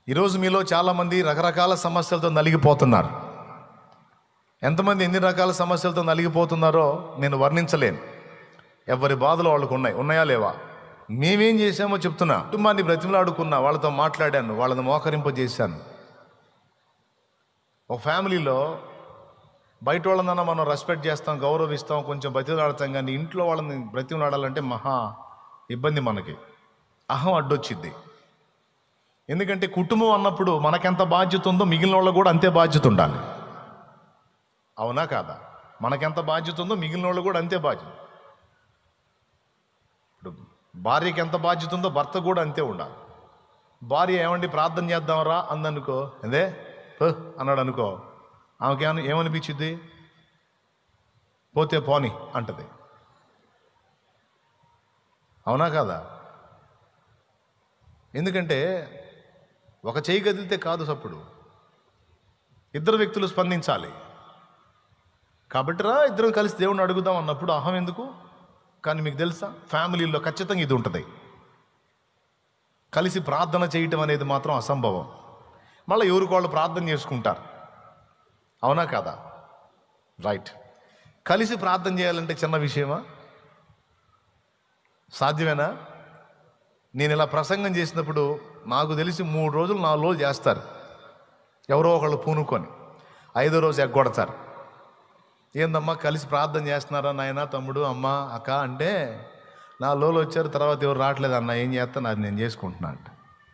ఈరోజు మీలో చాలామంది రకరకాల సమస్యలతో నలిగిపోతున్నారు ఎంతమంది ఎన్ని రకాల సమస్యలతో నలిగిపోతున్నారో నేను వర్ణించలేను ఎవరి బాధలు వాళ్ళకు ఉన్నాయి ఉన్నాయా లేవా మేమేం చేశామో చెప్తున్నా కుటుంబాన్ని బ్రతిమలాడుకున్నా వాళ్ళతో మాట్లాడాను వాళ్ళని మోకరింపజేశాను ఒక ఫ్యామిలీలో బయట వాళ్ళనన్నా మనం రెస్పెక్ట్ చేస్తాం గౌరవిస్తాం కొంచెం బ్రతిమలాడతాం కానీ ఇంట్లో వాళ్ళని బ్రతిమలాడాలంటే మహా ఇబ్బంది మనకి అహం అడ్డొచ్చిద్ది ఎందుకంటే కుటుంబం అన్నప్పుడు మనకెంత బాధ్యత ఉందో మిగిలిన వాళ్ళకు కూడా అంతే బాధ్యత ఉండాలి అవునా కాదా మనకెంత బాధ్యత ఉందో మిగిలిన వాళ్ళు కూడా అంతే బాధ్యత ఇప్పుడు భార్యకి ఎంత బాధ్యత ఉందో భర్త కూడా అంతే ఉండాలి భార్య ఏమండి ప్రార్థన చేద్దాంరా అందనుకో అదే పో అన్నాడు అనుకో ఆమెకి ఏమని ఏమనిపించింది పోతే పోని అంటది అవునా కాదా ఎందుకంటే ఒక చేయి కదిలితే కాదు సప్పుడు ఇద్దరు వ్యక్తులు స్పందించాలి కాబట్టి రా ఇద్దరం కలిసి దేవుణ్ణి అడుగుదాం అన్నప్పుడు అహం ఎందుకు కానీ మీకు తెలుసా ఫ్యామిలీలో ఖచ్చితంగా ఇది ఉంటుంది కలిసి ప్రార్థన చేయటం అనేది మాత్రం అసంభవం మళ్ళీ ఎవరికి వాళ్ళు ప్రార్థన చేసుకుంటారు అవునా కాదా రైట్ కలిసి ప్రార్థన చేయాలంటే చిన్న విషయమా సాధ్యమేనా నేను ఇలా ప్రసంగం చేసినప్పుడు నాకు తెలిసి మూడు రోజులు నాలుగు రోజులు చేస్తారు ఎవరో ఒకళ్ళు పూనుకొని ఐదో రోజు ఎగ్గొడతారు ఏందమ్మా కలిసి ప్రార్థన చేస్తున్నారా నాయన తమ్ముడు అమ్మ అక్క అంటే నా లోలు వచ్చారు తర్వాత ఎవరు రావట్లేదు అన్న ఏం చేస్తాను అది నేను చేసుకుంటున్నా అంట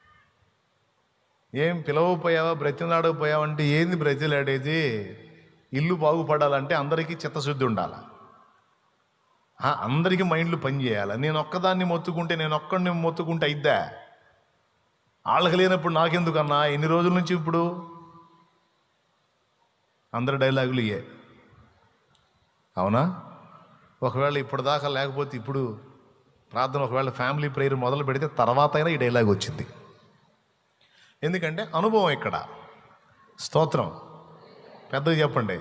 ఏం పిలవపోయావా బ్రతిలాడకపోయావా అంటే ఏంది బ్రతిలాడేది ఇల్లు బాగుపడాలంటే అందరికీ చిత్తశుద్ధి ఉండాలి ఆ, అందరికీ మైండ్లు పనిచేయాలి నేను ఒక్కదాన్ని మొత్తుకుంటే నేను ఒక్కడిని మొత్తుకుంటే అయిద్దా వాళ్ళకి లేనప్పుడు నాకెందుకు అన్నా ఎన్ని రోజుల నుంచి ఇప్పుడు అందరి డైలాగులు ఇయే అవునా ఒకవేళ ఇప్పటిదాకా లేకపోతే ఇప్పుడు ప్రార్థన ఒకవేళ ఫ్యామిలీ ప్రేయర్ మొదలు పెడితే తర్వాత అయినా ఈ డైలాగ్ వచ్చింది ఎందుకంటే అనుభవం ఇక్కడ స్తోత్రం పెద్దగా చెప్పండి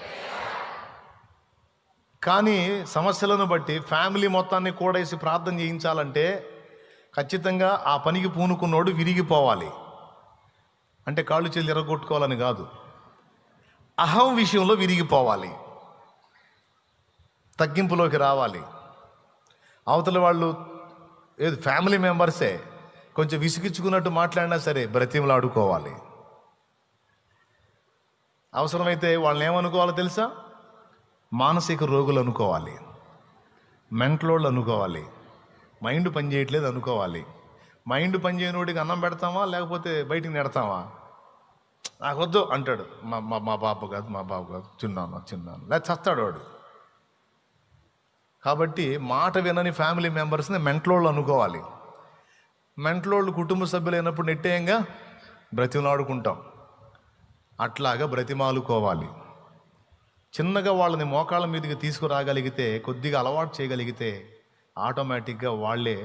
కానీ సమస్యలను బట్టి ఫ్యామిలీ మొత్తాన్ని కూడేసి ప్రార్థన చేయించాలంటే ఖచ్చితంగా ఆ పనికి పూనుకున్నోడు విరిగిపోవాలి అంటే కాళ్ళు చెల్లి ఎరగొట్టుకోవాలని కాదు అహం విషయంలో విరిగిపోవాలి తగ్గింపులోకి రావాలి అవతల వాళ్ళు ఏది ఫ్యామిలీ మెంబర్సే కొంచెం విసిగించుకున్నట్టు మాట్లాడినా సరే బ్రతిమలాడుకోవాలి అవసరమైతే వాళ్ళని ఏమనుకోవాలో తెలుసా మానసిక రోగులు అనుకోవాలి మెంటలోళ్ళు అనుకోవాలి మైండ్ పని చేయట్లేదు అనుకోవాలి మైండ్ పని చేయనోడికి అన్నం పెడతామా లేకపోతే బయటికి నెడతామా నాకు వద్దు అంటాడు మా మా మా బాబు కాదు మా బాబు కాదు చిన్నాను చిన్నాను లేదా చస్తాడు వాడు కాబట్టి మాట వినని ఫ్యామిలీ మెంబర్స్ని మెంటలోళ్ళు అనుకోవాలి మెంటలోళ్ళు కుటుంబ సభ్యులైనప్పుడు నెట్టేయంగా బ్రతిమలాడుకుంటాం అట్లాగా బ్రతిమాలుకోవాలి చిన్నగా వాళ్ళని మోకాళ్ళ మీదకి తీసుకురాగలిగితే కొద్దిగా అలవాటు చేయగలిగితే ఆటోమేటిక్గా వాళ్ళే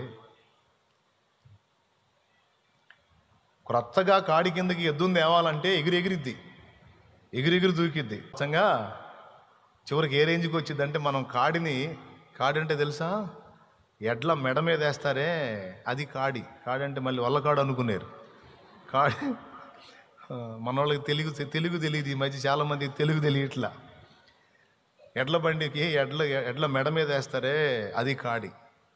క్రొత్తగా కాడి కిందకి ఎద్దుని తేవాలంటే ఎగిరి ఎగిరిద్ది ఎగిరెగిరి దూకిద్ది నిజంగా చివరికి ఏ రేంజ్కి వచ్చిందంటే మనం కాడిని కాడి అంటే తెలుసా ఎడ్ల మెడ మీద వేస్తారే అది కాడి కాడి అంటే మళ్ళీ వల్లకాడు అనుకున్నారు కాడి ఆ, మన వాళ్ళకి తెలుగు తెలుగు తెలియదు ఈ మధ్య చాలామంది తెలుగు తెలియట్లా ఎడ్ల బండికి ఎడ్ల ఎడ్ల మెడ మీద వేస్తారే అది కాడి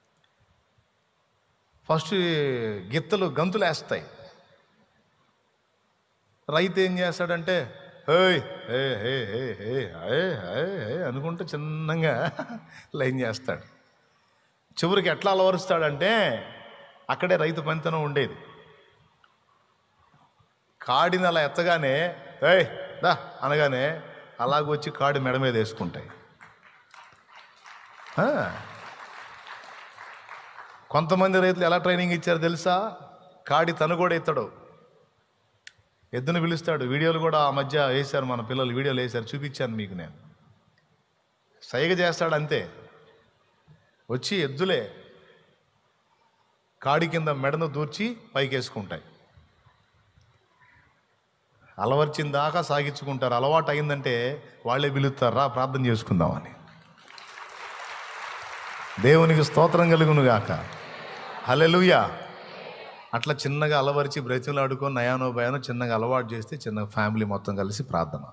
ఫస్ట్ గిత్తలు గంతులు వేస్తాయి రైతు ఏం చేస్తాడంటే ఏయ్ ఏ హే హే హే హే హే హే అనుకుంటూ చిన్నగా లైన్ చేస్తాడు చివరికి ఎట్లా అలవరుస్తాడంటే అక్కడే రైతు పనితనం ఉండేది కాడిని అలా ఎత్తగానే ఏయ్ దా అనగానే అలాగొచ్చి కాడి మెడ మీద వేసుకుంటాయి ఆ. కొంతమంది రైతులు ఎలా ట్రైనింగ్ ఇచ్చారు తెలుసా కాడి తను కూడా ఎత్తాడు ఎద్దును పిలుస్తాడు వీడియోలు కూడా ఆ మధ్య వేశారు మన పిల్లలు వీడియోలు వేశారు చూపించాను మీకు నేను సైగ చేస్తాడు అంతే వచ్చి ఎద్దులే కాడి కింద మెడను దూర్చి పైకేసుకుంటాయి అలవర్చిన దాకా సాగించుకుంటారు అలవాటు అయిందంటే వాళ్ళే పిలుస్తారా ప్రార్థన చేసుకుందామని దేవునికి స్తోత్రం కలుగును గాక హల్లెలూయా అట్లా చిన్నగా అలవరిచి బ్రతిలాడుకొని నయానో భయానో చిన్నగా అలవాటు చేస్తే చిన్న ఫ్యామిలీ మొత్తం కలిసి ప్రార్థన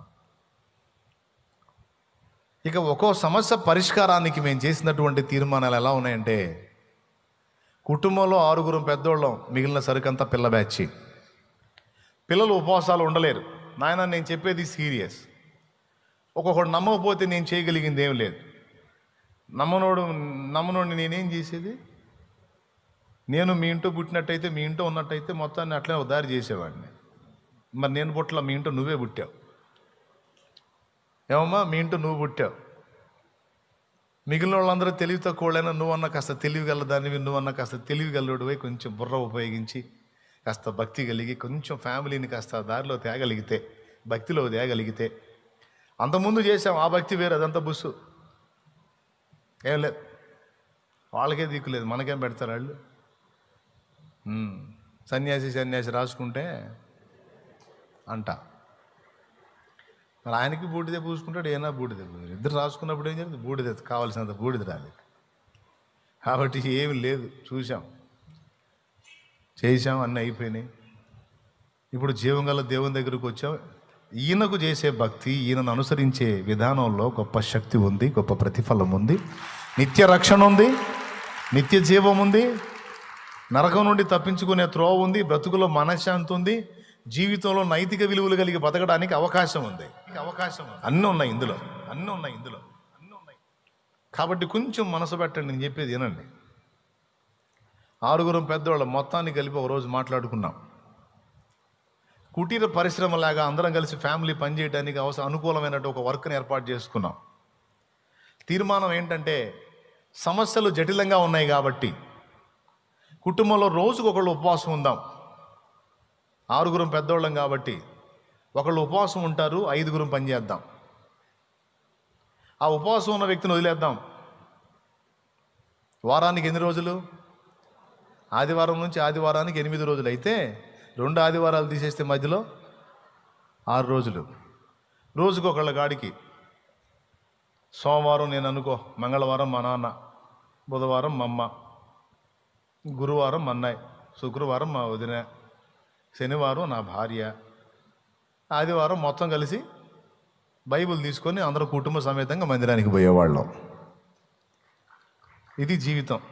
ఇక ఒక్కో సమస్య పరిష్కారానికి మేము చేసినటువంటి తీర్మానాలు ఎలా ఉన్నాయంటే కుటుంబంలో ఆరుగురు పెద్దోళ్ళం మిగిలిన సరుకంతా పిల్ల బ్యాచి పిల్లలు ఉపవాసాలు ఉండలేరు నాయన నేను చెప్పేది సీరియస్ ఒక్కొక్కడు నమ్మకపోతే నేను చేయగలిగింది ఏం లేదు నమ్మనోడు నమ్మనోడిని నేనేం చేసేది నేను మీ ఇంట్లో పుట్టినట్టయితే మీ ఇంట్లో ఉన్నట్టయితే మొత్తాన్ని అట్లనే ఉదారి చేసేవాడిని మరి నేను పుట్టలా మీ ఇంట్లో నువ్వే పుట్టావు ఏమమ్మా మీ ఇంట్లో నువ్వు పుట్టావు మిగిలిన వాళ్ళందరూ తెలివి తక్కువైనా నువ్వన్న కాస్త తెలివి గలదానివి నువ్వన్న కాస్త తెలివి గలడువై కొంచెం బుర్ర ఉపయోగించి కాస్త భక్తి కలిగి కొంచెం ఫ్యామిలీని కాస్త దారిలో తేగలిగితే భక్తిలో తేగలిగితే అంతకుముందు చేసాం ఆ భక్తి వేరు అదంతా బుస్సు ఏం లేదు వాళ్ళకే దిక్కులేదు మనకేం పెడతారు వాళ్ళు ఉమ్. సన్యాసి సన్యాసి రాసుకుంటే అంట మరి ఆయనకి బూడిదే పూసుకుంటాడు ఏనా బూడిదే పూసు ఇద్దరు రాసుకున్నప్పుడు ఏం జరిగింది బూడిద కావాల్సినంత బూడిద రాలేదు కాబట్టి ఏమి లేదు చూసాం చేసాం అన్నీ అయిపోయినాయి ఇప్పుడు జీవం గల దేవుని దగ్గరకు వచ్చాం ఈయనకు చేసే భక్తి ఈయనను అనుసరించే విధానంలో గొప్ప శక్తి ఉంది గొప్ప ప్రతిఫలం ఉంది నిత్య రక్షణ ఉంది నిత్య జీవం ఉంది నరకం నుండి తప్పించుకునే త్రోవ ఉంది బ్రతుకులో మనశ్శాంతి ఉంది జీవితంలో నైతిక విలువలు కలిగి బతకడానికి అవకాశం ఉంది అవకాశం ఉంది అన్నీ ఉన్నాయి ఇందులో అన్నీ ఉన్నాయి ఇందులో అన్నీ ఉన్నాయి కాబట్టి కొంచెం మనసు పెట్టండి నేను చెప్పేది వినండి ఆరుగురం పెద్దవాళ్ళ మొత్తాన్ని కలిపి ఒక రోజు మాట్లాడుకున్నాం కుటీర పరిశ్రమలాగా అందరం కలిసి ఫ్యామిలీ పనిచేయడానికి అవసరం అనుకూలమైనట్టు ఒక వర్క్ని ఏర్పాటు చేసుకున్నాం తీర్మానం ఏంటంటే సమస్యలు జటిలంగా ఉన్నాయి కాబట్టి కుటుంబంలో రోజుకు ఒకళ్ళు ఉపవాసం ఉందాం ఆరుగురం పెద్దోళ్ళం కాబట్టి ఒకళ్ళు ఉపవాసం ఉంటారు ఐదుగురం పనిచేద్దాం ఆ ఉపవాసం ఉన్న వ్యక్తిని వదిలేద్దాం వారానికి ఎన్ని రోజులు ఆదివారం నుంచి ఆదివారానికి ఎనిమిది రోజులు అయితే రెండు ఆదివారాలు తీసేస్తే మధ్యలో ఆరు రోజులు రోజుకు ఒకళ్ళ గాడికి సోమవారం నేను అనుకో మంగళవారం మా నాన్న బుధవారం మా అమ్మ గురువారం మా అన్నయ్య శుక్రవారం మా వదిన శనివారం నా భార్య ఆదివారం మొత్తం కలిసి బైబిల్ తీసుకొని అందరూ కుటుంబ సమేతంగా మందిరానికి పోయేవాళ్ళం ఇది జీవితం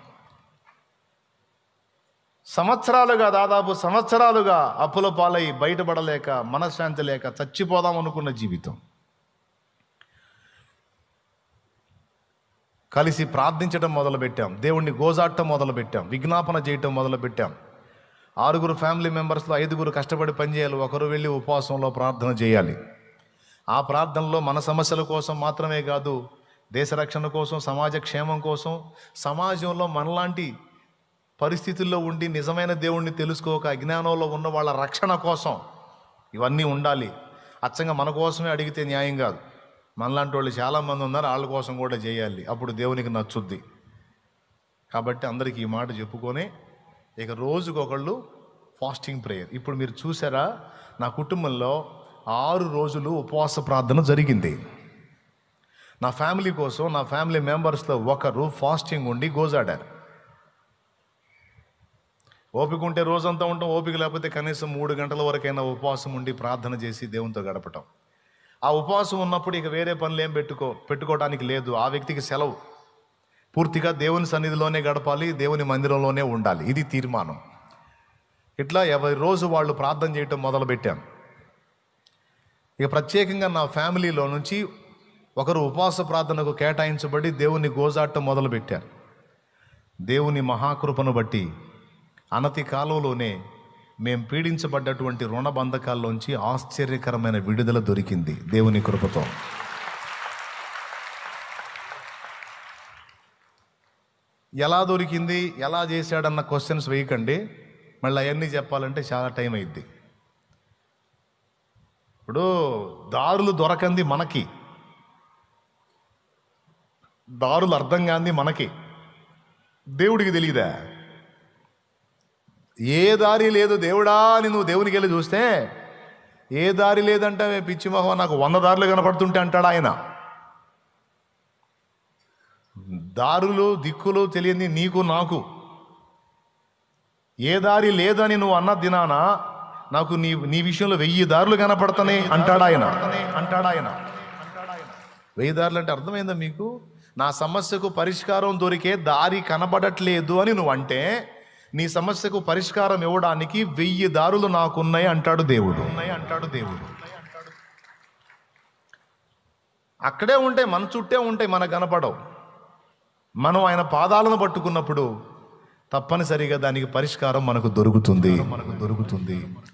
సంవత్సరాలుగా దాదాపు సంవత్సరాలుగా అప్పుల పాలై బయటపడలేక మనశ్శాంతి లేక చచ్చిపోదాం అనుకున్న జీవితం కలిసి ప్రార్థించడం మొదలుపెట్టాం దేవుణ్ణి గోజాటం మొదలుపెట్టాం విజ్ఞాపన చేయటం మొదలుపెట్టాం ఆరుగురు ఫ్యామిలీ మెంబర్స్లో ఐదుగురు కష్టపడి పనిచేయాలి ఒకరు వెళ్ళి ఉపవాసంలో ప్రార్థన చేయాలి ఆ ప్రార్థనలో మన సమస్యల కోసం మాత్రమే కాదు దేశ రక్షణ కోసం సమాజ క్షేమం కోసం సమాజంలో మనలాంటి పరిస్థితుల్లో ఉండి నిజమైన దేవుణ్ణి తెలుసుకోక అజ్ఞానంలో ఉన్న వాళ్ళ రక్షణ కోసం ఇవన్నీ ఉండాలి అచ్చంగా మన కోసమే అడిగితే న్యాయం కాదు మనలాంటి వాళ్ళు చాలామంది ఉన్నారు వాళ్ళ కోసం కూడా చేయాలి అప్పుడు దేవునికి నచ్చుద్ది కాబట్టి అందరికీ ఈ మాట చెప్పుకొని ఇక రోజుకొకళ్ళు ఫాస్టింగ్ ప్రేయర్ ఇప్పుడు మీరు చూసారా నా కుటుంబంలో ఆరు రోజులు ఉపవాస ప్రార్థన జరిగింది నా ఫ్యామిలీ కోసం నా ఫ్యామిలీ మెంబర్స్లో ఒకరు ఫాస్టింగ్ ఉండి గోజాడారు ఓపిక ఉంటే రోజంతా ఉంటాం ఓపిక లేకపోతే కనీసం మూడు గంటల వరకైనా ఉపవాసం ఉండి ప్రార్థన చేసి దేవునితో గడపటం ఆ ఉపవాసం ఉన్నప్పుడు ఇక వేరే పనులు ఏం పెట్టుకో పెట్టుకోవడానికి లేదు ఆ వ్యక్తికి సెలవు పూర్తిగా దేవుని సన్నిధిలోనే గడపాలి దేవుని మందిరంలోనే ఉండాలి ఇది తీర్మానం ఇట్లా ఎవరి రోజు వాళ్ళు ప్రార్థన చేయటం మొదలుపెట్టాం ఇక ప్రత్యేకంగా నా ఫ్యామిలీలో నుంచి ఒకరు ఉపవాస ప్రార్థనకు కేటాయించబడి దేవుని గోజాటం మొదలుపెట్టారు దేవుని మహాకృపను బట్టి అనతి కాలంలోనే మేం పీడించబడ్డటువంటి రుణ బంధకాల్లోంచి ఆశ్చర్యకరమైన విడుదల దొరికింది దేవుని కృపతో ఎలా దొరికింది ఎలా చేశాడన్న క్వశ్చన్స్ వేయకండి మళ్ళీ అవన్నీ చెప్పాలంటే చాలా టైం అయింది ఇప్పుడు దారులు దొరకంది మనకి దారులు అర్థం కాంది మనకి దేవుడికి తెలియదా ఏ దారి లేదు దేవుడా అని నువ్వు దేవునికి వెళ్ళి చూస్తే ఏ దారి లేదంటే పిచ్చి మొహం నాకు వంద దారులు కనపడుతుంటే అంటాడు ఆయన దారులు దిక్కులు తెలియని నీకు నాకు ఏ దారి లేదని నువ్వు అన్న దినాన నాకు నీ నీ విషయంలో వెయ్యి దారులు కనపడతానే అంటాడాయన అంటాడాయన వెయ్యి దారులు అంటే అర్థమైందా మీకు నా సమస్యకు పరిష్కారం దొరికే దారి కనబడట్లేదు అని నువ్వు అంటే నీ సమస్యకు పరిష్కారం ఇవ్వడానికి వెయ్యి దారులు నాకున్నాయి అంటాడు దేవుడు ఉన్నాయి అంటాడు దేవుడు అక్కడే ఉంటాయి మన చుట్టే ఉంటాయి మనకు కనపడవు మనం ఆయన పాదాలను పట్టుకున్నప్పుడు తప్పనిసరిగా దానికి పరిష్కారం మనకు దొరుకుతుంది మనకు దొరుకుతుంది